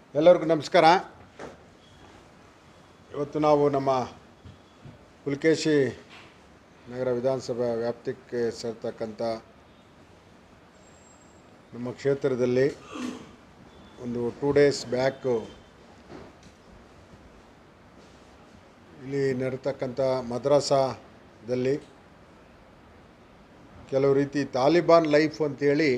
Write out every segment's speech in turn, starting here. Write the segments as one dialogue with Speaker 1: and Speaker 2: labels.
Speaker 1: ಎಲ್ಲರಿಗೂ ನಮಸ್ಕಾರ ಇವತ್ತು ನಾವು ನಮ್ಮ ಪುಲಕೇಶಿ ನಗರ ವಿಧಾನಸಭಾ ವ್ಯಾಪ್ತಿಗೆ ಸೇರ್ತಕ್ಕಂಥ ನಮ್ಮ ಕ್ಷೇತ್ರದಲ್ಲಿ ಒಂದು ಟೂ ಡೇಸ್ ಬ್ಯಾಕು ಇಲ್ಲಿ ನಡೆತಕ್ಕಂಥ ಮದ್ರಸಾದಲ್ಲಿ ಕೆಲವು ರೀತಿ ತಾಲಿಬಾನ್ ಲೈಫ್ ಅಂತೇಳಿ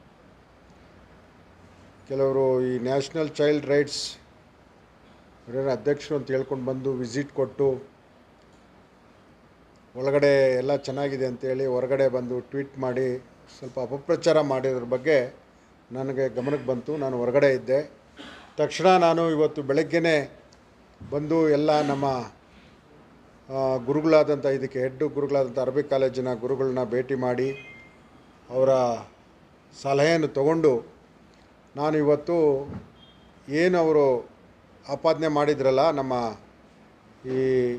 Speaker 1: ಕೆಲವರು ಈ ನ್ಯಾಷನಲ್ ಚೈಲ್ಡ್ ರೈಟ್ಸ್ ಇವರೇನೋ ಅಧ್ಯಕ್ಷರು ಅಂತ ಹೇಳ್ಕೊಂಡು ಬಂದು ವಿಸಿಟ್ ಕೊಟ್ಟು ಒಳಗಡೆ ಎಲ್ಲ ಚೆನ್ನಾಗಿದೆ ಅಂತೇಳಿ ಹೊರಗಡೆ ಬಂದು ಟ್ವೀಟ್ ಮಾಡಿ ಸ್ವಲ್ಪ ಅಪಪ್ರಚಾರ ಮಾಡಿದ್ರ ಬಗ್ಗೆ ನನಗೆ ಗಮನಕ್ಕೆ ಬಂತು ನಾನು ಹೊರಗಡೆ ಇದ್ದೆ ತಕ್ಷಣ ನಾನು ಇವತ್ತು ಬೆಳಗ್ಗೆನೇ ಬಂದು ಎಲ್ಲ ನಮ್ಮ ಆ, ಗುರುಗಳಾದಂಥ ಇದಕ್ಕೆ ಹೆಡ್ ಗುರುಗಳಾದಂಥ ಅರಬಿಕ್ ಕಾಲೇಜಿನ ಗುರುಗಳನ್ನ ಭೇಟಿ ಮಾಡಿ ಅವರ ಸಲಹೆಯನ್ನು ತಗೊಂಡು ನಾನು ಇವತ್ತು ಏನು ಅವರು ಆಪಾದನೆ ಮಾಡಿದ್ರಲ್ಲ ನಮ್ಮ ಈ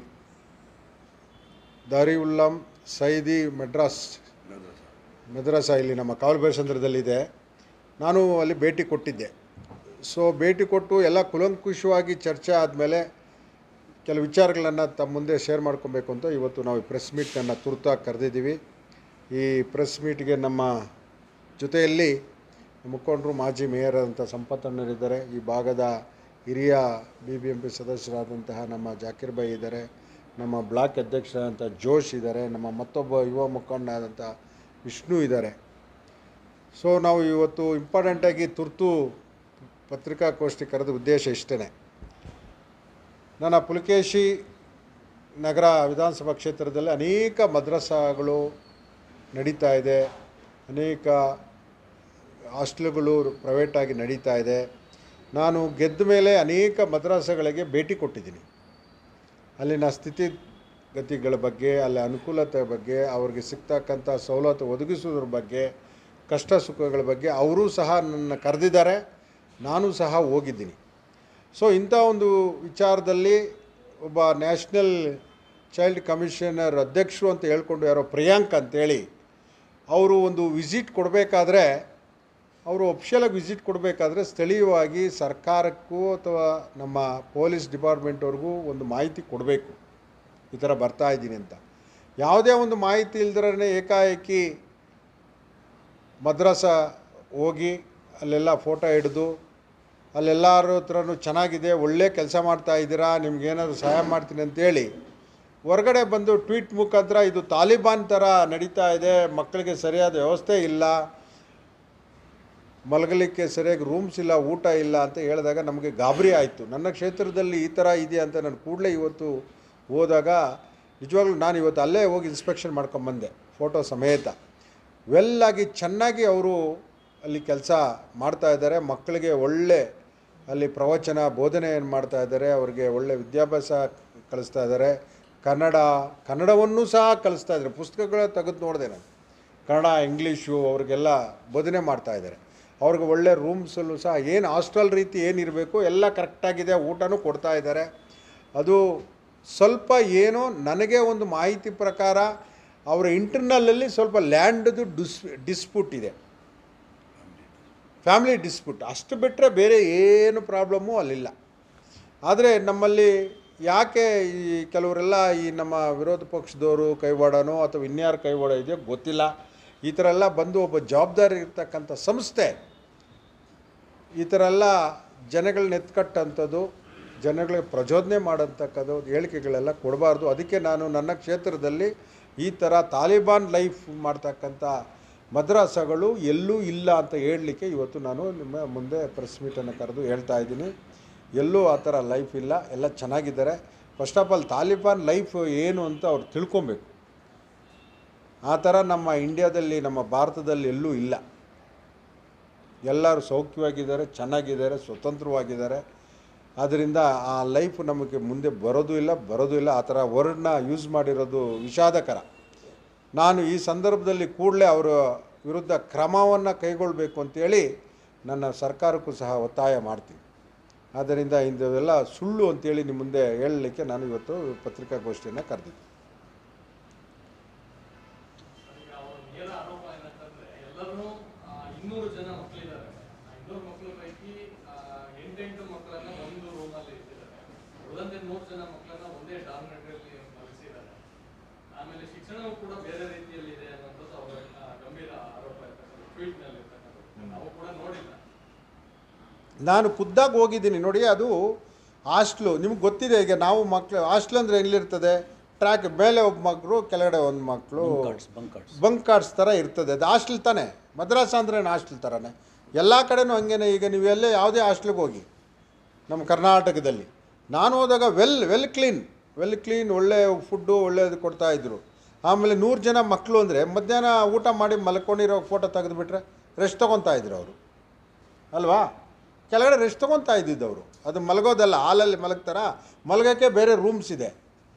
Speaker 1: ದಾರಿವುಲ್ಲಂ ಸೈದಿ ಮೆಡ್ರಾಸ್ ಮದ್ರಾಸ ಇಲ್ಲಿ ನಮ್ಮ ಕಾವಲು ಭೈರಸಂದ್ರದಲ್ಲಿದೆ ನಾನು ಅಲ್ಲಿ ಭೇಟಿ ಕೊಟ್ಟಿದ್ದೆ ಸೊ ಭೇಟಿ ಕೊಟ್ಟು ಎಲ್ಲ ಕುಲಂಕುಷವಾಗಿ ಚರ್ಚೆ ಆದಮೇಲೆ ಕೆಲವು ವಿಚಾರಗಳನ್ನು ತಮ್ಮ ಮುಂದೆ ಶೇರ್ ಮಾಡ್ಕೊಬೇಕು ಅಂತ ಇವತ್ತು ನಾವು ಈ ಪ್ರೆಸ್ ಮೀಟನ್ನು ತುರ್ತಾಗಿ ಕರೆದಿದ್ದೀವಿ ಈ ಪ್ರೆಸ್ ಮೀಟ್ಗೆ ನಮ್ಮ ಜೊತೆಯಲ್ಲಿ ಮುಖಂಡರು ಮಾಜಿ ಮೇಯರ್ ಆದಂಥ ಸಂಪತ್ತಣ್ಣರಿದ್ದಾರೆ ಈ ಭಾಗದ ಹಿರಿಯ ಬಿ ಬಿ ಎಂ ಪಿ ಸದಸ್ಯರಾದಂತಹ ನಮ್ಮ ಜಾಕೀರ್ ಭಾಯಿ ಇದ್ದಾರೆ ನಮ್ಮ ಬ್ಲಾಕ್ ಅಧ್ಯಕ್ಷರಾದಂಥ ಜೋಶ್ ಇದ್ದಾರೆ ನಮ್ಮ ಮತ್ತೊಬ್ಬ ಯುವ ಮುಖಂಡ ಆದಂಥ ವಿಷ್ಣು ಇದ್ದಾರೆ ಸೊ ನಾವು ಇವತ್ತು ಇಂಪಾರ್ಟೆಂಟಾಗಿ ತುರ್ತು ಪತ್ರಿಕಾಗೋಷ್ಠಿ ಕರೆದ ಉದ್ದೇಶ ಇಷ್ಟೇ ನನ್ನ ಪುಲಕೇಶಿ ನಗರ ವಿಧಾನಸಭಾ ಕ್ಷೇತ್ರದಲ್ಲಿ ಅನೇಕ ಮದ್ರಸಾಗಳು ನಡೀತಾ ಇದೆ ಅನೇಕ ಹಾಸ್ಟೆಲ್ಗಳು ಪ್ರೈವೇಟಾಗಿ ನಡೀತಾ ಇದೆ ನಾನು ಗೆದ್ದ ಮೇಲೆ ಅನೇಕ ಮದ್ರಾಸಗಳಿಗೆ ಭೇಟಿ ಕೊಟ್ಟಿದ್ದೀನಿ ಅಲ್ಲಿನ ಸ್ಥಿತಿಗತಿಗಳ ಬಗ್ಗೆ ಅಲ್ಲಿ ಅನುಕೂಲತೆ ಬಗ್ಗೆ ಅವ್ರಿಗೆ ಸಿಗ್ತಕ್ಕಂಥ ಸವಲತ್ತು ಒದಗಿಸೋದ್ರ ಬಗ್ಗೆ ಕಷ್ಟ ಸುಖಗಳ ಬಗ್ಗೆ ಅವರೂ ಸಹ ನನ್ನ ಕರೆದಿದ್ದಾರೆ ನಾನು ಸಹ ಹೋಗಿದ್ದೀನಿ ಸೊ ಇಂಥ ಒಂದು ವಿಚಾರದಲ್ಲಿ ಒಬ್ಬ ನ್ಯಾಷನಲ್ ಚೈಲ್ಡ್ ಕಮಿಷನರ್ ಅಧ್ಯಕ್ಷರು ಅಂತ ಹೇಳ್ಕೊಂಡು ಯಾರೋ ಪ್ರಿಯಾಂಕ್ ಅಂತೇಳಿ ಅವರು ಒಂದು ವಿಸಿಟ್ ಕೊಡಬೇಕಾದ್ರೆ ಅವರು ಒಫಿಷಿಯಲಾಗಿ ವಿಸಿಟ್ ಕೊಡಬೇಕಾದ್ರೆ ಸ್ಥಳೀಯವಾಗಿ ಸರ್ಕಾರಕ್ಕೂ ಅಥವಾ ನಮ್ಮ ಪೊಲೀಸ್ ಡಿಪಾರ್ಟ್ಮೆಂಟವ್ರಿಗೂ ಒಂದು ಮಾಹಿತಿ ಕೊಡಬೇಕು ಈ ಥರ ಬರ್ತಾ ಇದ್ದೀನಿ ಅಂತ ಯಾವುದೇ ಒಂದು ಮಾಹಿತಿ ಇಲ್ದಿರೇ ಏಕಾಏಕಿ ಮದ್ರಾಸ ಹೋಗಿ ಅಲ್ಲೆಲ್ಲ ಫೋಟೋ ಹಿಡಿದು ಅಲ್ಲೆಲ್ಲರ ಹತ್ರನೂ ಚೆನ್ನಾಗಿದೆ ಒಳ್ಳೆ ಕೆಲಸ ಮಾಡ್ತಾ ಇದ್ದೀರಾ ನಿಮ್ಗೇನಾದ್ರು ಸಹಾಯ ಮಾಡ್ತೀನಿ ಅಂತೇಳಿ ಹೊರಗಡೆ ಬಂದು ಟ್ವೀಟ್ ಮುಖಾಂತರ ಇದು ತಾಲಿಬಾನ್ ಥರ ನಡೀತಾ ಇದೆ ಮಕ್ಕಳಿಗೆ ಸರಿಯಾದ ವ್ಯವಸ್ಥೆ ಇಲ್ಲ ಮಲಗಲಿಕ್ಕೆ ಸರಿಯಾಗಿ ರೂಮ್ಸ್ ಇಲ್ಲ ಊಟ ಇಲ್ಲ ಅಂತ ಹೇಳಿದಾಗ ನಮಗೆ ಗಾಬರಿ ಆಯಿತು ನನ್ನ ಕ್ಷೇತ್ರದಲ್ಲಿ ಈ ಥರ ಇದೆ ಅಂತ ನಾನು ಕೂಡಲೇ ಇವತ್ತು ಹೋದಾಗ ನಿಜವಾಗ್ಲೂ ನಾನು ಇವತ್ತು ಅಲ್ಲೇ ಹೋಗಿ ಇನ್ಸ್ಪೆಕ್ಷನ್ ಮಾಡ್ಕೊಂಬಂದೆ ಫೋಟೋ ಸಮೇತ ವೆಲ್ಲಾಗಿ ಚೆನ್ನಾಗಿ ಅವರು ಅಲ್ಲಿ ಕೆಲಸ ಮಾಡ್ತಾ ಇದ್ದಾರೆ ಮಕ್ಕಳಿಗೆ ಒಳ್ಳೆ ಅಲ್ಲಿ ಪ್ರವಚನ ಬೋಧನೆಯನ್ನು ಮಾಡ್ತಾ ಇದ್ದಾರೆ ಅವರಿಗೆ ಒಳ್ಳೆ ವಿದ್ಯಾಭ್ಯಾಸ ಕಲಿಸ್ತಾ ಇದ್ದಾರೆ ಕನ್ನಡ ಕನ್ನಡವನ್ನು ಸಹ ಕಲಿಸ್ತಾ ಇದ್ದಾರೆ ಪುಸ್ತಕಗಳ ತೆಗೆದು ನೋಡಿದೆ ನಾನು ಕನ್ನಡ ಇಂಗ್ಲೀಷು ಅವ್ರಿಗೆಲ್ಲ ಬೋಧನೆ ಮಾಡ್ತಾ ಇದ್ದಾರೆ ಅವ್ರಿಗೆ ಒಳ್ಳೆ ರೂಮ್ಸಲ್ಲೂ ಸಹ ಏನು ಹಾಸ್ಟೆಲ್ ರೀತಿ ಏನಿರಬೇಕು ಎಲ್ಲ ಕರೆಕ್ಟಾಗಿದೆ ಊಟನೂ ಕೊಡ್ತಾ ಇದ್ದಾರೆ ಅದು ಸ್ವಲ್ಪ ಏನೋ ನನಗೆ ಒಂದು ಮಾಹಿತಿ ಪ್ರಕಾರ ಅವರ ಇಂಟರ್ನಲ್ಲಲ್ಲಿ ಸ್ವಲ್ಪ ಲ್ಯಾಂಡ್ದು ಡಿಸ್ ಡಿಸ್ಪ್ಯೂಟ್ ಇದೆ ಫ್ಯಾಮಿಲಿ ಡಿಸ್ಪ್ಯೂಟ್ ಅಷ್ಟು ಬಿಟ್ಟರೆ ಬೇರೆ ಏನು ಪ್ರಾಬ್ಲಮ್ಮು ಅಲ್ಲಿಲ್ಲ ಆದರೆ ನಮ್ಮಲ್ಲಿ ಯಾಕೆ ಈ ಕೆಲವರೆಲ್ಲ ಈ ನಮ್ಮ ವಿರೋಧ ಪಕ್ಷದವರು ಕೈವಾಡನೋ ಅಥವಾ ಇನ್ಯಾರು ಕೈವಾಡ ಇದೆಯೋ ಗೊತ್ತಿಲ್ಲ ಈ ಥರ ಎಲ್ಲ ಬಂದು ಒಬ್ಬ ಜವಾಬ್ದಾರಿ ಇರ್ತಕ್ಕಂಥ ಸಂಸ್ಥೆ ಈ ಥರ ಎಲ್ಲ ಜನಗಳನ್ನ ಎತ್ಕಟ್ಟಂಥದ್ದು ಜನಗಳಿಗೆ ಪ್ರಚೋದನೆ ಮಾಡೋಂಥಕ್ಕದ್ದು ಹೇಳಿಕೆಗಳೆಲ್ಲ ಕೊಡಬಾರ್ದು ಅದಕ್ಕೆ ನಾನು ನನ್ನ ಕ್ಷೇತ್ರದಲ್ಲಿ ಈ ಥರ ತಾಲಿಬಾನ್ ಲೈಫ್ ಮಾಡ್ತಕ್ಕಂಥ ಮದ್ರಾಸಗಳು ಎಲ್ಲೂ ಇಲ್ಲ ಅಂತ ಹೇಳಲಿಕ್ಕೆ ಇವತ್ತು ನಾನು ನಿಮ್ಮ ಮುಂದೆ ಪ್ರೆಸ್ ಮೀಟನ್ನು ಕರೆದು ಹೇಳ್ತಾ ಇದ್ದೀನಿ ಎಲ್ಲೂ ಆ ಥರ ಲೈಫ್ ಇಲ್ಲ ಎಲ್ಲ ಚೆನ್ನಾಗಿದ್ದಾರೆ first of all Taliban life ಏನು ಅಂತ ಅವ್ರು ತಿಳ್ಕೊಬೇಕು ಆ ಥರ ನಮ್ಮ ಇಂಡಿಯಾದಲ್ಲಿ ನಮ್ಮ ಭಾರತದಲ್ಲಿ ಎಲ್ಲೂ ಇಲ್ಲ ಎಲ್ಲರೂ ಸೌಖ್ಯವಾಗಿದ್ದಾರೆ ಚೆನ್ನಾಗಿದ್ದಾರೆ ಸ್ವತಂತ್ರವಾಗಿದ್ದಾರೆ ಆದ್ದರಿಂದ ಆ ಲೈಫ್ ನಮಗೆ ಮುಂದೆ ಬರೋದು ಇಲ್ಲ ಬರೋದು ಇಲ್ಲ ಆ ಥರ ವರ್ಡ್ನ ಯೂಸ್ ಮಾಡಿರೋದು ವಿಷಾದಕರ ನಾನು ಈ ಸಂದರ್ಭದಲ್ಲಿ ಕೂಡಲೇ ಅವರ ವಿರುದ್ಧ ಕ್ರಮವನ್ನು ಕೈಗೊಳ್ಳಬೇಕು ಅಂತೇಳಿ ನನ್ನ ಸರ್ಕಾರಕ್ಕೂ ಸಹ ಒತ್ತಾಯ ಮಾಡ್ತೀನಿ ಆದ್ದರಿಂದ ಇಂಥವೆಲ್ಲ ಸುಳ್ಳು ಅಂತೇಳಿ ನಿಮ್ಮ ಮುಂದೆ ಹೇಳಲಿಕ್ಕೆ ನಾನು ಇವತ್ತು ಪತ್ರಿಕಾಗೋಷ್ಠಿಯನ್ನು ಕರೆದಿದ್ದೆ
Speaker 2: ಈಗ ಅವರ ನೇರ ಆರೋಪ ಏನಂತಂದ್ರೆ ಎಲ್ಲರೂ ಇನ್ನೂರು ಜನ ಮಕ್ಕಳಿದ್ದಾರೆ ಆ ಇನ್ನೂರು ಮಕ್ಕಳ ಪೈಕಿ ಆ, ಎಂಟೆಂಟು ಮಕ್ಕಳ ಉಳಿದಂತೆ ನೂರು ಜನ ಮಕ್ಕಳನ್ನ ಒಂದೇ ಡಾರ್ಮೆಟ್ರಿಯಲ್ಲಿ ಮಲಗಿಸಿದ್ದಾರೆ ಆಮೇಲೆ ಶಿಕ್ಷಣವೂ ಕೂಡ ಬೇರೆ ರೀತಿಯಲ್ಲಿ ಇದೆ ಅನ್ನೋದು ಅವರ ಆ, ಗಂಭೀರ ಆರೋಪ ಇರ್ತಕ್ಕಂಥದ್ದು ಟ್ವೀಟ್ ನಲ್ಲಿ ಇರ್ತಕ್ಕಂಥದ್ದು ನಾವು ಕೂಡ ನೋಡಿಲ್ಲ
Speaker 1: ನಾನು ಖುದ್ದಾಗಿ ಹೋಗಿದ್ದೀನಿ ನೋಡಿ ಅದು ಹಾಸ್ಟ್ಲು ನಿಮ್ಗೆ ಗೊತ್ತಿದೆ ಈಗ ನಾವು ಮಕ್ಕಳು ಹಾಸ್ಟ್ಲ್ ಅಂದರೆ ಎಲ್ಲಿರ್ತದೆ ಟ್ರ್ಯಾಕ್ ಮೇಲೆ ಒಬ್ಬ ಮಕ್ಕಳು ಕೆಳಗಡೆ ಒಂದು ಮಕ್ಕಳು
Speaker 3: cards bunk cards
Speaker 1: bunk cards ಥರ ಇರ್ತದೆ ಅದು ಹಾಸ್ಟ್ಲ್ ತಾನೇ ಮದ್ರಾಸ ಅಂದ್ರೆ ಹಾಸ್ಟ್ಲ್ ಥರನೇ ಎಲ್ಲ ಕಡೆನೂ ಹಂಗೇನೆ ಈಗ ನೀವು ಎಲ್ಲೇ ಯಾವುದೇ ಹಾಸ್ಟ್ಲಿಗೆ ಹೋಗಿ ನಮ್ಮ ಕರ್ನಾಟಕದಲ್ಲಿ ನಾನು ಹೋದಾಗ well well clean well clean ಒಳ್ಳೆ ಫುಡ್ಡು ಒಳ್ಳೆಯದು ಕೊಡ್ತಾಯಿದ್ರು ಆಮೇಲೆ ನೂರು ಜನ ಮಕ್ಕಳು ಅಂದರೆ ಮಧ್ಯಾಹ್ನ ಊಟ ಮಾಡಿ ಮಲ್ಕೊಂಡಿರೋ ಫೋಟೋ ತೆಗೆದುಬಿಟ್ರೆ ರೆಸ್ಟ್ ತೊಗೊತಾ ಇದ್ರು ಅವರು ಅಲ್ವಾ ಕೆಳಗಡೆ ರೆಸ್ಟ್ ತೊಗೊತಾ ಇದ್ದಿದ್ದು ಅವರು ಅದು ಮಲಗೋದಲ್ಲ ಹಾಲಲ್ಲಿ ಮಲಗ್ತಾರ ಮಲಗೋಕ್ಕೆ ಬೇರೆ ರೂಮ್ಸ್ ಇದೆ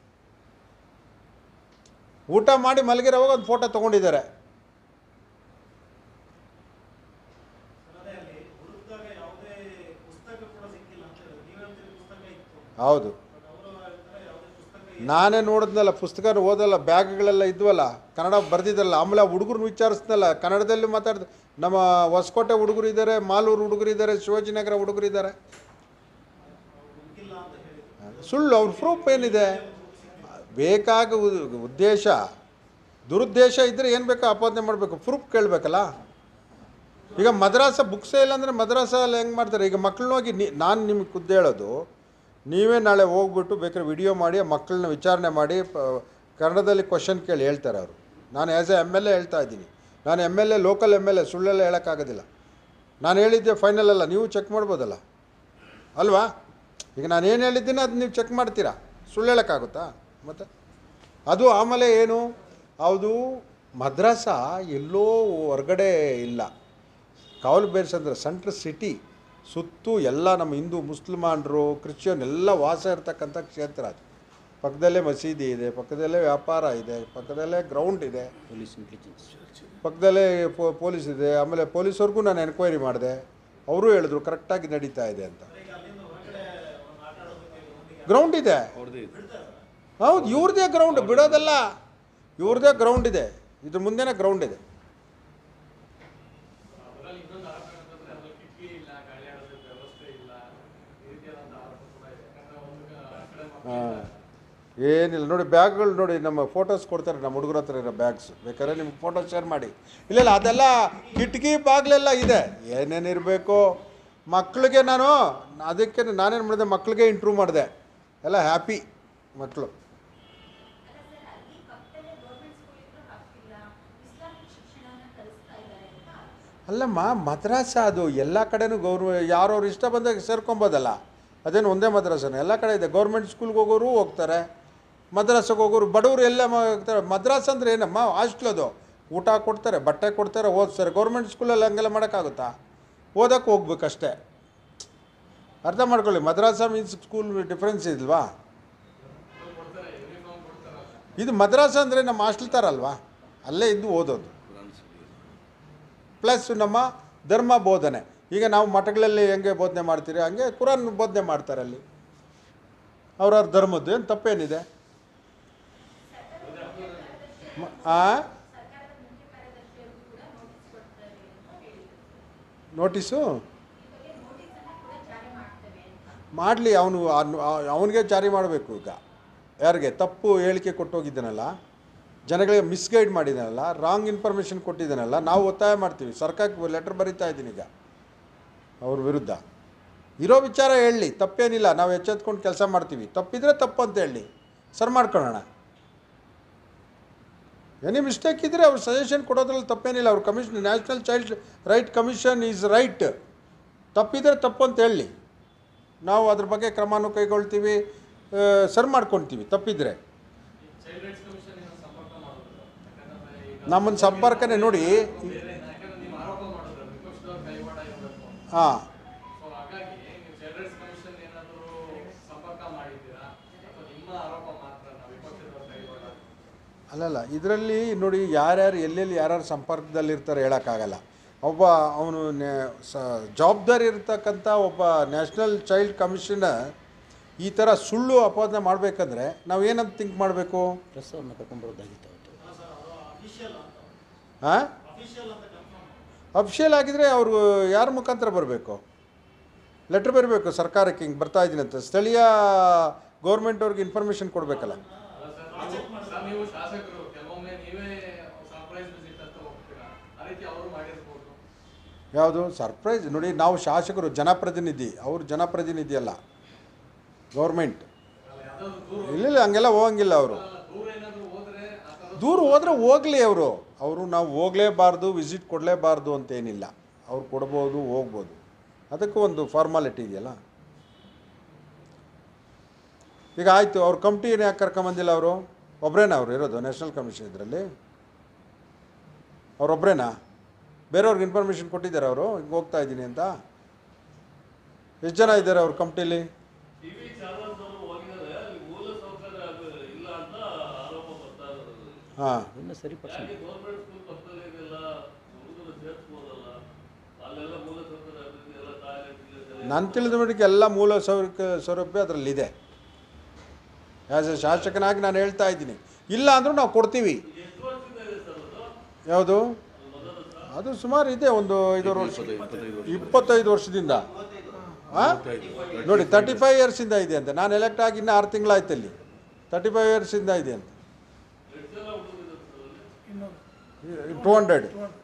Speaker 1: ಊಟ ಮಾಡಿ ಮಲಗಿರೋವಾಗ ಒಂದು ಫೋಟೋ ತೊಗೊಂಡಿದ್ದಾರೆ
Speaker 4: ಅದೇ ಅಲ್ಲಿ ಹುಡುಕಿದಾಗ ಯಾವುದೇ ಪುಸ್ತಕ ಕೂಡ ಸಿಕ್ಕಿಲ್ಲ ಅಂತ ಹೇಳಿದ್ರು ನೀವು ಹೇಳ್ತೀರಿ ಪುಸ್ತಕ ಇತ್ತು
Speaker 1: ಹೌದು
Speaker 4: ಬಟ್ ಅವರು ಹೇಳ್ತಾರೆ ಯಾವುದೇ ಪುಸ್ತಕ ಇಲ್ಲ.
Speaker 1: ನಾನೇ ನೋಡಿದ್ನಲ್ಲ ಪುಸ್ತಕ ಓದಲ್ಲ ಬ್ಯಾಗ್ಗಳೆಲ್ಲ ಇದ್ವಲ್ಲ ಕನ್ನಡ ಬರ್ದಿದ್ದಲ್ಲ ಆಮೇಲೆ ಹುಡುಗರು ವಿಚಾರಿಸ್ನಲ್ಲ ಕನ್ನಡದಲ್ಲಿ ಮಾತಾಡ್ದು ನಮ್ಮ ಹೊಸಕೋಟೆ ಹುಡುಗರು ಇದ್ದಾರೆ ಮಾಲೂರು ಹುಡುಗರು ಇದ್ದಾರೆ ಶಿವಾಜಿನಗರ ಹುಡುಗರು ಇದ್ದಾರೆ
Speaker 4: ಹುಡುಕಿಲ್ಲ ಅಂತ ಹೇಳಿದ್ರು
Speaker 1: ಸುಳ್ಳು ಅವ್ರ ಪ್ರೂಫ್ ಏನಿದೆ ಬೇಕಾಗ ಉ- ಉದ್ದೇಶ ದುರುದ್ದೇಶ ಇದ್ದರೆ ಏನು ಬೇಕೋ ಆಪಾದನೆ ಮಾಡಬೇಕು ಪ್ರೂಫ್ ಕೇಳಬೇಕಲ್ಲ ಈಗ ಮದ್ರಾಸ ಬುಕ್ಸೇ ಇಲ್ಲ ಅಂದರೆ ಮದ್ರಾಸಲ್ಲಿ ಹೆಂಗೆ ಮಾಡ್ತಾರೆ ಈಗ ಮಕ್ಕಳನ್ನ ಹೋಗಿ ನೀ ನಾನು ನಿಮಗೆ ಖುದ್ದು ಹೇಳೋದು ನೀವೇ ನಾಳೆ ಹೋಗ್ಬಿಟ್ಟು ಬೇಕಾದ್ರೆ ವಿಡಿಯೋ ಮಾಡಿ ಆ ಮಕ್ಕಳನ್ನ ವಿಚಾರಣೆ ಮಾಡಿ ಪ ಕನ್ನಡದಲ್ಲಿ ಕ್ವಶನ್ ಕೇಳಿ ಹೇಳ್ತಾರೆ ಅವರು ನಾನು as a M L A ಹೇಳ್ತಾ ಇದ್ದೀನಿ ನಾನು M L A local M L A ಸುಳ್ಳೆಲ್ಲ ಹೇಳೋಕ್ಕಾಗೋದಿಲ್ಲ ನಾನು ಹೇಳಿದ್ದೆ ಫೈನಲ್ ಅಲ್ಲ ನೀವು ಚೆಕ್ ಮಾಡ್ಬೋದಲ್ಲ ಅಲ್ವಾ ಈಗ ನಾನು ಏನು ಹೇಳಿದ್ದೀನಿ ಅದು ನೀವು ಚೆಕ್ ಮಾಡ್ತೀರಾ ಸುಳ್ಳು ಹೇಳೋಕ್ಕಾಗುತ್ತಾ ಮತ್ತು ಅದು ಆಮೇಲೆ ಏನು ಅದು ಮದ್ರಾಸ ಎಲ್ಲೋ ಹೊರಗಡೆ ಇಲ್ಲ ಕಾವಲು ಬೇರ್ಸ್ ಅಂದರೆ ಸೆಂಟ್ರ್ ಸಿಟಿ ಸುತ್ತು ಎಲ್ಲ ನಮ್ಮ ಹಿಂದೂ ಮುಸ್ಲಿಮಾನರು ಕ್ರಿಶ್ಚಿಯನ್ ಎಲ್ಲ ವಾಸ ಇರ್ತಕ್ಕಂಥ ಕ್ಷೇತ್ರ ಅದು ಪಕ್ಕದಲ್ಲೇ ಮಸೀದಿ ಇದೆ ಪಕ್ಕದಲ್ಲೇ ವ್ಯಾಪಾರ ಇದೆ ಪಕ್ಕದಲ್ಲೇ ಗ್ರೌಂಡ್ ಇದೆ
Speaker 3: ಪೊಲೀಸ್ ಇಂಟೆಲಿಜೆನ್ಸ್
Speaker 1: ಪಕ್ಕದಲ್ಲೇ ಪೊ- ಪೊಲೀಸ್ ಇದೆ ಆಮೇಲೆ ಪೊಲೀಸವ್ರಿಗೂ ನಾನು ಎನ್ಕ್ವೈರಿ ಮಾಡಿದೆ ಅವರು ಹೇಳಿದ್ರು ಕರೆಕ್ಟಾಗಿ ನಡೀತಾ ಇದೆ ಅಂತ
Speaker 4: ಈಗ ಅಲ್ಲಿಂದ ಹೊರಗಡೆ ಒಂದು ಆಟ ಆಡೋದಕ್ಕೆ ಗ್ರೌಂಡಿಗೆ
Speaker 1: ಗ್ರೌಂಡ್ ಇದೆ ಹೌದು ಇವ್ರದೇ ಗ್ರೌಂಡ್ ಬಿಡೋದಲ್ಲ ಇವ್ರದೇ ಗ್ರೌಂಡ್ ಇದೆ ಇದ್ರ ಮುಂದೆನೇ ಗ್ರೌಂಡ್ ಇದೆ
Speaker 2: ಅದರಲ್ಲಿ ಇನ್ನೊಂದು ಆರೋಪ ಏನಂತಂದ್ರೆ ಅದ್ರಲ್ಲಿ ಕಿಟಕಿ ಇಲ್ಲ ಗಾಳಿ ಆಡೋದಕ್ಕೆ ವ್ಯವಸ್ಥೆ ಇಲ್ಲ ಈ ರೀತಿಯಾದಂಥ ಆರೋಪ ಕೂಡ ಇದೆ ಯಾಕಂದ್ರೆ ಒಂದು ಆ ಕಡೆ ಮಕ್ಕಳಿಂದ
Speaker 1: ಏನಿಲ್ಲ ನೋಡಿ ಬ್ಯಾಗ್ಗಳು ನೋಡಿ ನಮ್ಮ ಫೋಟೋಸ್ ಕೊಡ್ತಾರೆ ನಮ್ಮ ಹುಡುಗರ ಹತ್ರ ಇರೋ ಬ್ಯಾಗ್ಸ್ ಬೇಕಾದ್ರೆ ನಿಮ್ಗೆ ಫೋಟೋ ಶೇರ್ ಮಾಡಿ ಇಲ್ಲ ಇಲ್ಲ ಅದೆಲ್ಲ ಕಿಟಕಿ ಬಾಗಿಲೆಲ್ಲ ಇದೆ ಏನೇನಿರಬೇಕು ಮಕ್ಕಳಿಗೆ ನಾನು ಅದಕ್ಕೆ ನಾನೇನು ಮಾಡಿದೆ ಮಕ್ಕಳಿಗೆ ಇಂಟ್ರೂ ಮಾಡಿದೆ ಎಲ್ಲ ಹ್ಯಾಪಿ ಮಕ್ಕಳು
Speaker 5: ಅಲ್ಲ ಸರ್ ಅಲ್ಲಿ ಪಕ್ಕದಲ್ಲೇ ಗೌರ್ಮೆಂಟ್ ಸ್ಕೂಲ್ ಇದ್ರು ಹಾಕ್ತಿಲ್ಲ ಇಸ್ಲಾಮಿಕ್ ಶಿಕ್ಷಣವನ್ನ ಕಲಿಸ್ತಾ ಇದ್ದಾರೆ ಅಂತ
Speaker 1: ಅಲ್ಲಮ್ಮ ಮದ್ರಾಸ ಅದು ಎಲ್ಲ ಕಡೆನೂ ಗೌರ್ಮೆ ಯಾರವ್ರು ಇಷ್ಟ ಬಂದಾಗ ಸೇರ್ಕೊಬೋದಲ್ಲ ಅದೇನು ಒಂದೇ ಮದ್ರಾಸನ ಎಲ್ಲ ಕಡೆ ಇದೆ ಗೌರ್ಮೆಂಟ್ ಸ್ಕೂಲ್ಗೆ ಹೋಗೋರು ಹೋಗ್ತಾರೆ ಮದ್ರಾಸಕ್ಕೆ ಹೋಗೋರು ಬಡವರು ಎಲ್ಲ ಮ- ಹೋಗ್ತಾರೆ ಮದ್ರಾಸ್ ಅಂದರೆ ಏನಮ್ಮ ಹಾಸ್ಟ್ಲ್ ಅದು ಊಟ ಕೊಡ್ತಾರೆ ಬಟ್ಟೆ ಕೊಡ್ತಾರೆ ಓದಿಸ್ತಾರೆ ಗೌರ್ಮೆಂಟ್ ಸ್ಕೂಲಲ್ಲಿ ಹಂಗೆಲ್ಲ ಮಾಡೋಕ್ಕಾಗುತ್ತಾ ಓದಕ್ಕೆ ಹೋಗ್ಬೇಕಷ್ಟೇ ಅರ್ಥ ಮಾಡ್ಕೊಳ್ಳಿ ಮದ್ರಾಸ ಮೀನ್ಸ್ ಸ್ಕೂಲ್ ಡಿಫ್ರೆನ್ಸ್ ಇಲ್ವಾ
Speaker 2: ಕೊಡ್ತಾರೆ ಯೂನಿಫಾರ್ಮ್ ಕೊಡ್ತಾರಲ್ಲ
Speaker 1: ಇದು ಮದ್ರಾಸ ಅಂದರೆ ನಮ್ಮ ಹಾಸ್ಟೆಲ್ ಥರ ಅಲ್ವಾ ಅಲ್ಲೇ ಇದ್ದು ಓದೋದು ಪ್ಲಸ್ ನಮ್ಮ ಧರ್ಮ ಬೋಧನೆ ಈಗ ನಾವು ಮಠಗಳಲ್ಲಿ ಹೆಂಗೆ ಬೋಧನೆ ಮಾಡ್ತೀರಿ ಹಂಗೆ ಕುರಾನ್ ಬೋಧನೆ ಮಾಡ್ತಾರೆ ಅಲ್ಲಿ ಅವ್ರವ್ರ ಧರ್ಮದ್ದು ಏನು ತಪ್ಪೇನಿದೆ ಮ- ಆ
Speaker 5: ಸರ್ಕಾರದ ಮುಖ್ಯ ಕಾರ್ಯದರ್ಶಿಯವರು ಕೂಡ ನೋಟಿಸ್ ಕೊಡ್ತಾರೆ ಅಂತ ಹೇಳಿದ್ರು
Speaker 1: ನೋಟಿಸು
Speaker 5: ಈ ಬಗ್ಗೆ ನೋಟಿಸ್ ಅನ್ನ ಕೂಡ ಜಾರಿ ಮಾಡ್ತೇವೆ ಅಂತ
Speaker 1: ಮಾಡಲಿ ಅವನು ಅವನಿಗೆ ಜಾರಿ ಮಾಡಬೇಕು ಈಗ ಯಾರಿಗೆ ತಪ್ಪು ಹೇಳಿಕೆ ಕೊಟ್ಟೋಗಿದ್ದಾನಲ್ಲ ಜನಗಳಿಗೆ ಮಿಸ್ಗೈಡ್ ಮಾಡಿದ್ದಾನಲ್ಲ ರಾಂಗ್ ಇನ್ಫಾರ್ಮೇಷನ್ ಕೊಟ್ಟಿದ್ದಾನಲ್ಲ ನಾವು ಒತ್ತಾಯ ಮಾಡ್ತೀವಿ ಸರ್ಕಾರಕ್ಕೆ ಲೆಟರ್ ಬರಿತಾ ಇದ್ದೀನಿ ಈಗ ಅವ್ರ ವಿರುದ್ಧ ಇರೋ ವಿಚಾರ ಹೇಳಲಿ ತಪ್ಪೇನಿಲ್ಲ ನಾವು ಎಚ್ಚೆತ್ಕೊಂಡು ಕೆಲಸ ಮಾಡ್ತೀವಿ ತಪ್ಪಿದ್ರೆ ತಪ್ಪು ಅಂತ ಹೇಳಿ ಸರ್ ಮಾಡ್ಕೊಳ್ಳೋಣ ಎನಿ ಮಿಸ್ಟೇಕ್ ಇದ್ದರೆ ಅವ್ರು ಸಜೆಷನ್ ಕೊಡೋದ್ರಲ್ಲಿ ತಪ್ಪೇನಿಲ್ಲ ಅವ್ರ commission national child right commission is right ತಪ್ಪಿದ್ರೆ ತಪ್ಪು ಅಂತ ಹೇಳಿ ನಾವು ಅದ್ರ ಬಗ್ಗೆ ಕ್ರಮನೂ ಕೈಗೊಳ್ತೀವಿ ಆ, ಸರಿ ಮಾಡ್ಕೊಳ್ತೀವಿ ತಪ್ಪಿದ್ರೆ
Speaker 2: ಚೈಲ್ಡ್ ರೈಟ್ಸ್ ಕಮಿಷನ್ ಏನೋ ಸಂಪರ್ಕ ಮಾಡೋದು ಯಾಕಂದ್ರೆ ಈಗ
Speaker 1: ನಮ್ಮನ್ನು ಸಂಪರ್ಕನೇ ನೋಡಿ
Speaker 2: ಬೇರೆ ಯಾಕಂದ್ರೆ ನೀವು ಆರೋಪ ಮಾಡಿದ್ರೆ ವಿಪಕ್ಷದವ್ರ ಕೈವಾಡ ಇರಬೇಕು
Speaker 1: ಹಾಂ
Speaker 2: ಸೊ ಹಾಗಾಗಿ ನೀವು ಚೈಲ್ಡ್ ರೈಟ್ಸ್ ಕಮಿಷನ್ ಏನಾದರೂ ಸಂಪರ್ಕ ಮಾಡಿದ್ದೀರಾ ಅಥವಾ ನಿಮ್ಮ ಆರೋಪ ಮಾತ್ರ ವಿಪಕ್ಷದವ್ರ ಕೈವಾಡ
Speaker 1: ಅಲ್ಲಲ್ಲ ಇದರಲ್ಲಿ ನೋಡಿ ಯಾರ್ಯಾರು ಎಲ್ಲೆಲ್ಲಿ ಯಾರ್ಯಾರು ಸಂಪರ್ಕದಲ್ಲಿರ್ತಾರೆ ಹೇಳೋಕ್ಕಾಗಲ್ಲ ಒಬ್ಬ ಅವನು ಸ ಜವಾಬ್ದಾರಿ ಇರ್ತಕ್ಕಂಥ ಒಬ್ಬ ನ್ಯಾಷನಲ್ ಚೈಲ್ಡ್ ಕಮಿಷನರ್ ಈ ಥರ ಸುಳ್ಳು ಅಪಾದನೆ ಮಾಡಬೇಕಂದ್ರೆ ನಾವು ಏನಂತ ಥಿಂಕ್ ಮಾಡಬೇಕು
Speaker 3: ಪ್ರೆಸ್ ಅವ್ರನ್ನ ಕರ್ಕೊಂಬರೋದಾಗಿತ್ತು ಅವತ್ತು
Speaker 4: ಸರ್ ಅದು ಅಫಿಷಿಯಲ್ ಅಂತ
Speaker 1: ಹಾಂ
Speaker 4: ಅಫಿಷಿಯಲ್ ಅಂತ ಕನ್ಫರ್ಮ್
Speaker 1: ಅಫಿಷಿಯಲ್ ಆಗಿದ್ರೆ ಅವರು ಯಾರ ಮುಖಾಂತರ ಬರಬೇಕು ಲೆಟ್ರ್ ಬರಬೇಕು ಸರ್ಕಾರಕ್ಕೆ ಹಿಂಗೆ ಬರ್ತಾ ಇದ್ದೀನಿ ಅಂತ ಸ್ಥಳೀಯ ಗೌರ್ಮೆಂಟ್ ಅವ್ರಿಗೆ ಇನ್ಫಾರ್ಮೇಷನ್ ಕೊಡಬೇಕಲ್ಲ
Speaker 2: ಅಲ್ಲ ಸರ್ ನೀವು- ಸರ್ ನೀವು ಶಾಸಕರು ಕೆಲವೊಮ್ಮೆ ನೀವೇ ಸರ್ಪ್ರೈಸ್ ವಿಸಿಟ್ ಅಂತ ಹೋಗ್ತೀರಾ ಆ ರೀತಿ ಅವರು ಮಾಡಿರ್ಬೋದು
Speaker 1: ಯಾವುದು ಸರ್ಪ್ರೈಸ್ ನೋಡಿ ನಾವು ಶಾಸಕರು ಜನಪ್ರತಿನಿಧಿ ಅವರು ಜನಪ್ರತಿನಿಧಿ ಅಲ್ಲ ಗೌರ್ಮೆಂಟ್
Speaker 2: ಅಲ್ಲ ಯಾವ್ದಾದ್ರು ದೂರ
Speaker 1: ಇಲ್ಲ ಇಲ್ಲ ಹಂಗೆಲ್ಲ ಹೋಗಂಗಿಲ್ಲ ಅವರು
Speaker 2: ಅಲ್ಲ, ದೂರ ಏನಾದ್ರು ಹೋದ್ರೆ ಆ ಥರ
Speaker 1: ದೂರ ಹೋದರೆ ಹೋಗಲಿ ಅವರು ಅವರು ನಾವು ಹೋಗಲೇಬಾರ್ದು ವಿಸಿಟ್ ಕೊಡಲೇಬಾರ್ದು ಅಂತೇನಿಲ್ಲ ಅವ್ರು ಕೊಡ್ಬೋದು ಹೋಗ್ಬೋದು ಅದಕ್ಕೂ ಒಂದು ಫಾರ್ಮಾಲಿಟಿ ಇದೆಯಲ್ಲ ಈಗ ಆಯಿತು ಅವ್ರ ಕಮಿಟಿನ ಯಾಕೆ ಕರ್ಕೊಂಬಂದಿಲ್ಲ ಅವರು ಒಬ್ಬರೇನಾ ಅವ್ರು ಇರೋದು ನ್ಯಾಷನಲ್ ಕಮಿಷನ್ ಇದರಲ್ಲಿ ಅವರೊಬ್ಬರೇನಾ ಬೇರೆಯವ್ರಿಗೆ ಇನ್ಫಾರ್ಮೇಷನ್ ಕೊಟ್ಟಿದ್ದಾರೆ ಅವರು ಹಿಂಗೆ ಹೋಗ್ತಾ ಇದ್ದೀನಿ ಅಂತ ಎಷ್ಟು ಜನ ಇದ್ದಾರೆ ಅವ್ರ ಕಮಿಟಿಲಿ
Speaker 6: ಟಿವಿ ಚಾನಲ್ಸ್ ಅವರು ಹೋಗಿದ್ದಾರೆ ಅಲ್ಲಿ ಮೂಲ ಸೌಕರ್ಯ ಅದು ಇಲ್ಲ ಅಂತ ಆರೋಪ ಬರ್ತಾ ಇರೋದು
Speaker 1: ಹಾಂ
Speaker 3: ಇನ್ನು ಸರಿ ಪರ್ಸೆಂಟ್
Speaker 6: ಯಾಕೆ ಗೌರ್ಮೆಂಟ್ ಸ್ಕೂಲ್ ಪಕ್ಕದಲ್ಲಿ ಇದೆಲ್ಲ ಹುಡುಗರು ಸೇರಿಸ್ಬೋದಲ್ಲ ಅಲ್ಲೆಲ್ಲ ಮೂಲ ಸೌಕರ್ಯ ಅಭಿವೃದ್ಧಿ ಎಲ್ಲ ಟಾಯ್ಲೆಟ್
Speaker 1: ನಾನು ತಿಳಿದ ಮಟ್ಟಿಗೆ ಎಲ್ಲ ಮೂಲ ಸೌಕ ಸೌಲಭ್ಯ ಅದರಲ್ಲಿದೆ ಆ್ಯಸ್ ಎ ಶಾಸಕನಾಗಿ ನಾನು ಹೇಳ್ತಾ ಇದ್ದೀನಿ ಇಲ್ಲ ಅಂದರೂ ನಾವು ಕೊಡ್ತೀವಿ
Speaker 6: ಎಷ್ಟು ವರ್ಷದಿಂದ ಇದೆ ಸರ್ ಅದು
Speaker 1: ಯಾವುದು ಅದು ಸುಮಾರು ಇದೆ ಒಂದು ಐದಾರು ವರ್ಷ ಇಪ್ಪತ್ತೈದು ವರ್ಷದಿಂದ ಹಾಂ ನೋಡಿ ತರ್ಟಿ ಫೈವ್ ಇಯರ್ಸಿಂದ ಇದೆ ಅಂತೆ ನಾನು ಎಲೆಕ್ಟ್ ಆಗಿ ಇನ್ನೂ ಆರು ತಿಂಗಳಾಯ್ತು ಅಲ್ಲಿ ತರ್ಟಿ ಫೈವ್ ಇಯರ್ಸಿಂದ ಇದೆ ಅಂತ
Speaker 6: ಎಷ್ಟು ಜನ ಹುಡುಗರು ಸರ್ ಅಲ್ಲಿ
Speaker 1: ಟೂ ಹಂಡ್ರೆಡ್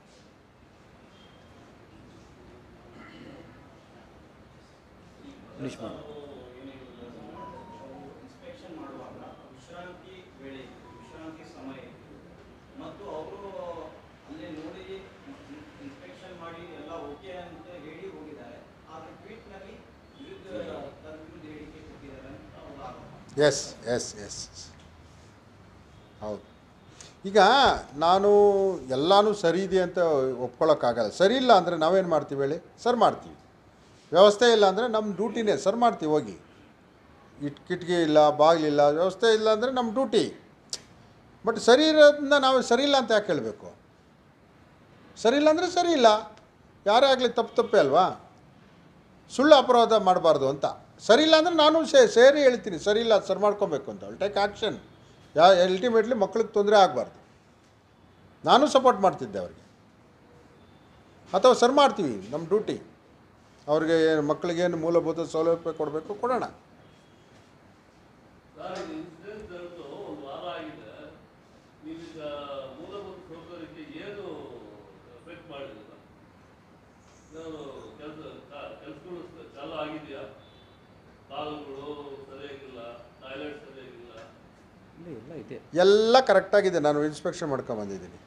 Speaker 3: ಫಿನಿಶ್ ಮಾಡಿ
Speaker 7: ಇನ್ಸ್ಪೆಕ್ಷನ್ ಮಾಡುವಾಗ ವಿಶ್ರಾಂತಿ ವೇಳೆ ಇತ್ತು, ವಿಶ್ರಾಂತಿ ಸಮಯ ಇತ್ತು. ಮತ್ತು ಅವರು ಅಲ್ಲೇ ನೋಡಿ ಇನ್ಸ್ಪೆಕ್ಷನ್ ಮಾಡಿ ಎಲ್ಲ ಓಕೆ ಅಂತ ಹೇಳಿ ಹೋಗಿದ್ದಾರೆ ಆದರೆ ಟ್ವೀಟ್ನಲ್ಲಿ ವಿರುದ್ಧ ತನ್ನ ವಿರುದ್ಧ ಹೇಳಿಕೆ ಕೊಟ್ಟಿದ್ದಾರೆ ಅಂತ ಅವ್ರ ಆರೋಪ
Speaker 1: ಎಸ್ ಎಸ್ ಎಸ್ ಹೌದು ಈಗ ನಾನು ಎಲ್ಲನೂ ಸರಿ ಇದೆ ಅಂತ ಒಪ್ಕೊಳ್ಳೋಕ್ಕಾಗಲ್ಲ ಸರಿ ಇಲ್ಲ ಅಂದರೆ ನಾವೇನು ಮಾಡ್ತೀವಿ ಹೇಳಿ ಸರ್ ಮಾಡ್ತೀವಿ ವ್ಯವಸ್ಥೆ ಇಲ್ಲ ಅಂದರೆ ನಮ್ಮ ಡ್ಯೂಟಿನೇ ಸರ್ ಮಾಡ್ತೀವಿ ಹೋಗಿ ಇಟ್ ಕಿಟಕಿ ಇಲ್ಲ ಬಾಗಿಲಿಲ್ಲ ವ್ಯವಸ್ಥೆ ಇಲ್ಲ ಅಂದರೆ ನಮ್ಮ ಡ್ಯೂಟಿ ಬಟ್ ಸರಿ ಇರೋದನ್ನ ನಾವು ಸರಿ ಇಲ್ಲ ಅಂತ ಯಾಕೆ ಹೇಳಬೇಕು ಸರಿ ಇಲ್ಲ ಅಂದರೆ ಸರಿ ಇಲ್ಲ ಯಾರೇ ಆಗಲಿ ತಪ್ಪು ತಪ್ಪೇ ಅಲ್ವಾ ಸುಳ್ಳು ಅಪರಾಧ ಮಾಡಬಾರ್ದು ಅಂತ ಸರಿ ಇಲ್ಲ ಅಂದರೆ ನಾನು ಸೇ ಸೇರಿ ಹೇಳ್ತೀನಿ ಸರಿ ಇಲ್ಲ ಸರ್ ಮಾಡ್ಕೊಬೇಕು ಅಂತ ಟೇಕ್ ಆ್ಯಕ್ಷನ್ ಯಾ ಅಲ್ಟಿಮೇಟ್ಲಿ ಮಕ್ಳಿಗೆ ತೊಂದರೆ ಆಗಬಾರ್ದು ನಾನು ಸಪೋರ್ಟ್ ಮಾಡ್ತಿದ್ದೆ ಅವ್ರಿಗೆ ಅಥವಾ ಸರ್ ಮಾಡ್ತೀವಿ ನಮ್ಮ ಡ್ಯೂಟಿ ಅವ್ರಿಗೆ ಏನು ಮಕ್ಕಳಿಗೇನು ಮೂಲಭೂತ ಸೌಲಭ್ಯ ಕೊಡಬೇಕು ಕೊಡೋಣ
Speaker 6: ಸರ್ ಇದು ಇನ್ಸಿಡೆಂಟ್ ನಡೆದು ಒಂದು ವಾರ ಆಗಿದೆ ನೀವೀಗ ಮೂಲಭೂತ ಸೌಕರ್ಯಕ್ಕೆ ಏನು ಎಫೆಕ್ಟ್ ಮಾಡಿದಿಲ್ಲ ನಾನು ಕೆಲಸ ಕೆಲಸಗಳು ಚಾಲು ಆಗಿದೆಯಾ ಕಾಲುಗಳು ಸರಿಯಾಗಿಲ್ಲ ಟಾಯ್ಲೆಟ್ ಸರಿಯಾಗಿಲ್ಲ
Speaker 3: ಇಲ್ಲ ಎಲ್ಲ ಇದೆ
Speaker 1: ಎಲ್ಲ ಕರೆಕ್ಟಾಗಿದೆ ನಾನು ಇನ್ಸ್ಪೆಕ್ಷನ್ ಮಾಡ್ಕೊಂಬಂದಿದ್ದೀನಿ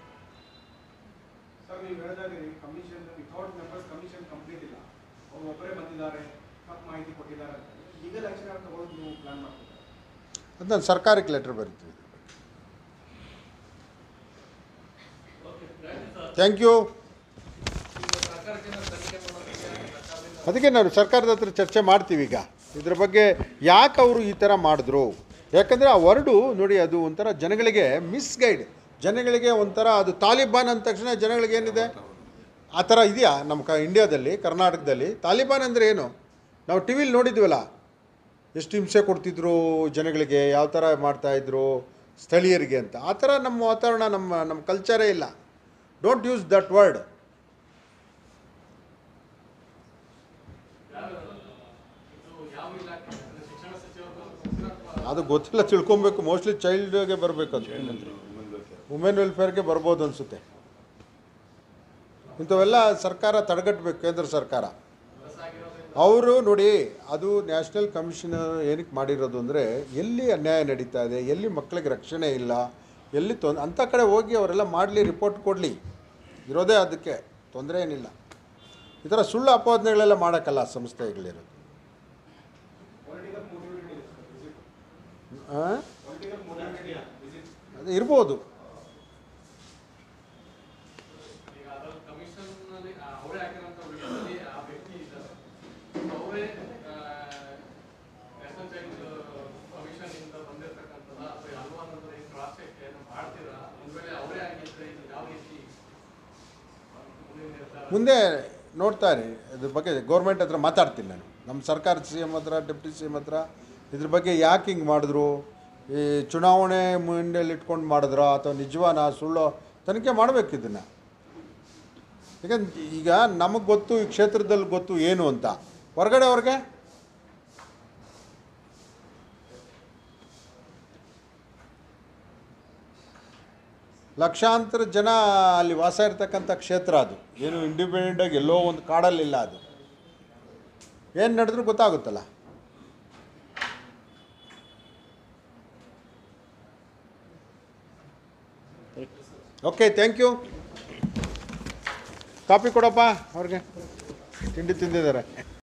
Speaker 8: ಸರ್ ನೀವು ಹೇಳಿದಾಗೆ commission without members commission complete ಇಲ್ಲ ಅವ್ರು ಒಬ್ಬರೇ ಬಂದಿದ್ದಾರೆ ತಪ್ಪು ಮಾಹಿತಿ ಕೊಟ್ಟಿದ್ದಾರೆ ಅಂತ ಲೀಗಲ್ ಆಕ್ಷನ್ ತಗೊಳ್ಳೋದು ನೀವು ಪ್ಲಾನ್ ಮಾಡ್ತಿದ್ದಾರೆ
Speaker 1: ಅದು ನಾನು ಸರ್ಕಾರಕ್ಕೆ ಲೆಟ್ರ್ ಬರಿತೀವಿ
Speaker 6: okay thank you sir
Speaker 1: thank you
Speaker 2: ಈಗ ಸರ್ಕಾರಕ್ಕೆ ನಾವು ತನಿಖೆ ಮಾಡೋದಕ್ಕೆ ಸರ್ಕಾರದಿಂದ
Speaker 1: ಅದಕ್ಕೆ ನಾವು ಸರ್ಕಾರದ ಹತ್ರ ಚರ್ಚೆ ಮಾಡ್ತೀವಿ ಈಗ ಇದ್ರ ಬಗ್ಗೆ ಯಾಕೆ ಅವರು ಈ ಥರ ಮಾಡಿದ್ರು ಯಾಕಂದರೆ ಆ ವರ್ಡು ನೋಡಿ ಅದು ಒಂಥರ ಜನಗಳಿಗೆ ಮಿಸ್ಗೈಡ್ ಜನಗಳಿಗೆ ಒಂಥರ ಅದು ತಾಲಿಬಾನ್ ಅಂದ ತಕ್ಷಣ ಜನಗಳಿಗೆ ಏನಿದೆ ಆ ಥರ ಇದೆಯಾ ನಮ್ಮ ಕ ಇಂಡಿಯಾದಲ್ಲಿ ಕರ್ನಾಟಕದಲ್ಲಿ ತಾಲಿಬಾನ್ ಅಂದರೆ ಏನು ನಾವು ಟಿ ವಿಲಿ ನೋಡಿದ್ವಲ್ಲ ಎಷ್ಟು ಹಿಂಸೆ ಕೊಡ್ತಿದ್ರು ಜನಗಳಿಗೆ ಯಾವ ಥರ ಮಾಡ್ತಾಯಿದ್ರು ಸ್ಥಳೀಯರಿಗೆ ಅಂತ ಆ ಥರ ನಮ್ಮ ವಾತಾವರಣ ನಮ್ಮ ನಮ್ಮ ಕಲ್ಚರೇ ಇಲ್ಲ ಡೋಂಟ್ ಯೂಸ್ ದಟ್ ವರ್ಡ್
Speaker 2: ಇದು ಯಾವ ಇಲಾಖೆ ಅಂದ್ರೆ ಶಿಕ್ಷಣ ಸಚಿವರು
Speaker 1: ಅದು ಗೊತ್ತಿಲ್ಲ ತಿಳ್ಕೊಬೇಕು ಮೋಸ್ಟ್ಲಿ ಚೈಲ್ಡ್ಗೆ ಬರಬೇಕು ಅದು ವುಮೆನ್ ವೆಲ್ಫೇರ್ಗೆ ಬರ್ಬೋದು ಅನಿಸುತ್ತೆ ಇಂಥವೆಲ್ಲ ಸರ್ಕಾರ ತಡೆಗಟ್ಟಬೇಕು ಕೇಂದ್ರ ಸರ್ಕಾರ ಅವರು ನೋಡಿ ಅದು ನ್ಯಾಷನಲ್ ಕಮಿಷನ್ ಏನಕ್ಕೆ ಮಾಡಿರೋದು ಅಂದರೆ ಎಲ್ಲಿ ಅನ್ಯಾಯ ನಡೀತಾ ಇದೆ ಎಲ್ಲಿ ಮಕ್ಕಳಿಗೆ ರಕ್ಷಣೆ ಇಲ್ಲ ಎಲ್ಲಿ ತೊಂದ್ ಅಂಥ ಕಡೆ ಹೋಗಿ ಅವರೆಲ್ಲ ಮಾಡಲಿ ರಿಪೋರ್ಟ್ ಕೊಡಲಿ ಇರೋದೇ ಅದಕ್ಕೆ ತೊಂದರೆ ಏನಿಲ್ಲ ಈ ಥರ ಸುಳ್ಳು ಅಪವಾದನೆಗಳೆಲ್ಲ ಮಾಡೋಕ್ಕಲ್ಲ ಆ ಸಂಸ್ಥೆಗಳಿರೋದು
Speaker 8: ಪೊಲಿಟಿಕಲ್ ಮೋಟಿವೇಟೆಡ್ ಇದೆ ಸರ್ ವಿಸಿಟ್
Speaker 1: ಹಾಂ
Speaker 8: ಪೊಲಿಟಿಕಲ್ ಮೋಟಿವೇಟೆಡ್ ವಿಸಿಟ್
Speaker 1: ಅದು ಇರ್ಬೋದು
Speaker 2: ಈಗ ಅದರ ಕಮಿಷನ್ ನಲ್ಲಿ ಆ ಅವರೇ ಹಾಕಿರೋಂಥ ವಿಡಿಯೋದಲ್ಲಿ ಆ ವ್ಯಕ್ತಿ ಇದ್ದಾರೆ ಅವರೇ ನ್ಯಾಷನಲ್ ಚೈಲ್ಡ್ ಕಮಿಷನ್ ಇಂದ ಬಂದಿರತಕ್ಕಂಥದ್ದು ಅಥವಾ ಹಲವಾರು ಈ ಕ್ರಾಸ್ ಚೆಕ್ ಏನು ಮಾಡ್ತೀರಾ ಒಂದ್ ವೇಳೆ ಅವರೇ ಆಗಿದ್ರೆ ಇದು ಯಾವ ರೀತಿ ಮುಂದಿನ ನಿರ್ಧಾರ
Speaker 1: ಮುಂದೆ ನೋಡ್ತಾ ಇರಿ ಇದ್ರ ಬಗ್ಗೆ ಗೌರ್ಮೆಂಟ್ ಹತ್ರ ಮಾತಾಡ್ತೀನಿ ನಾನು ನಮ್ಮ ಸರ್ಕಾರ ಸಿ ಎಮ್ ಹತ್ರ ಡೆಪ್ಟಿ ಸಿ ಎಮ್ ಹತ್ರ ಇದ್ರ ಬಗ್ಗೆ ಯಾಕೆ ಹಿಂಗೆ ಮಾಡಿದ್ರು ಈ ಚುನಾವಣೆ ಮುಂಡೆಯಲ್ಲಿ ಇಟ್ಕೊಂಡು ಮಾಡಿದ್ರಾ ಅಥವಾ ನಿಜವಾನ ಸುಳ್ಳು ತನಿಖೆ ಮಾಡಬೇಕು ಇದನ್ನು ಈಗ ಈಗ ನಮಗೆ ಗೊತ್ತು ಈ ಕ್ಷೇತ್ರದಲ್ಲಿ ಗೊತ್ತು ಏನು ಅಂತ ಹೊರಗಡೆ ಅವ್ರಿಗೆ ಲಕ್ಷಾಂತರ ಜನ ಅಲ್ಲಿ ವಾಸ ಇರ್ತಕ್ಕಂಥ ಕ್ಷೇತ್ರ ಅದು ಏನು ಇಂಡಿಪೆಂಡೆಂಟಾಗಿ ಎಲ್ಲೋ ಒಂದು ಕಾಡಲ್ಲಿಲ್ಲ ಅದು ಏನು ನಡೆದ್ರೂ ಗೊತ್ತಾಗುತ್ತಲ್ಲ ಓಕೆ ಥ್ಯಾಂಕ್ ಯು ಕಾಪಿ ಕೊಡಪ್ಪ ಅವ್ರಿಗೆ ತಿಂಡಿ ತಿಂದಿದ್ದಾರೆ